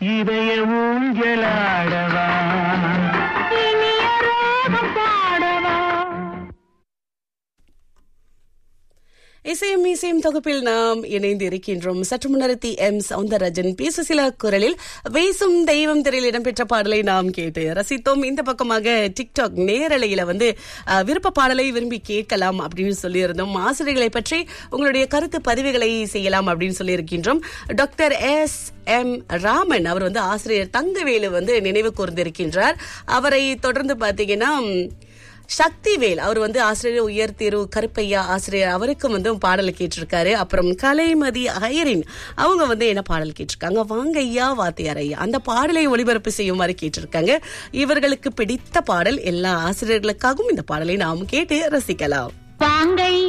இதய ஊஞ்சலாடவா இனிய ராகம் பாடவா இசையும் இசையும் தொகுப்பில் நாம் இணைந்து இருக்கின்றோம் சற்று முன்னரத்தி எம் சவுந்தரராஜன் பி சுசிலா குரலில் வேசும் தெய்வம் திரையில் இடம்பெற்ற பாடலை நாம் கேட்டு ரசித்தோம் இந்த பக்கமாக டிக்டாக் நேரலையில வந்து அஹ், விருப்ப பாடலை விரும்பி கேட்கலாம் அப்படின்னு சொல்லியிருந்தோம் ஆசிரியர்களை பற்றி உங்களுடைய கருத்து பதிவுகளை செய்யலாம் அப்படின்னு சொல்லியிருக்கின்றோம் டாக்டர் எஸ் எம் ராமன் அவர் வந்து ஆசிரியர் தங்கவேலு வந்து நினைவு கூர்ந்திருக்கின்றார் அவரை தொடர்ந்து பாத்தீங்கன்னா சக்திவேல் அவர் வந்து ஆசிரியர் உயர் தேர்வு கருப்பையா ஆசிரியர் அவருக்கும் வந்து பாடல் கேட்டிருக்காரு அப்புறம் கலைமதி ஐரின் அவங்க வந்து என்ன பாடல் கேட்டிருக்காங்க வாங்க ஐயா வாத்தியார் ஐயா அந்த பாடலை ஒளிபரப்பு செய்யுமாறு கேட்டிருக்காங்க இவர்களுக்கு பிடித்த பாடல் எல்லா ஆசிரியர்களுக்காகவும் இந்த பாடலை நாம் கேட்டு ரசிக்கலாம் வாங்கை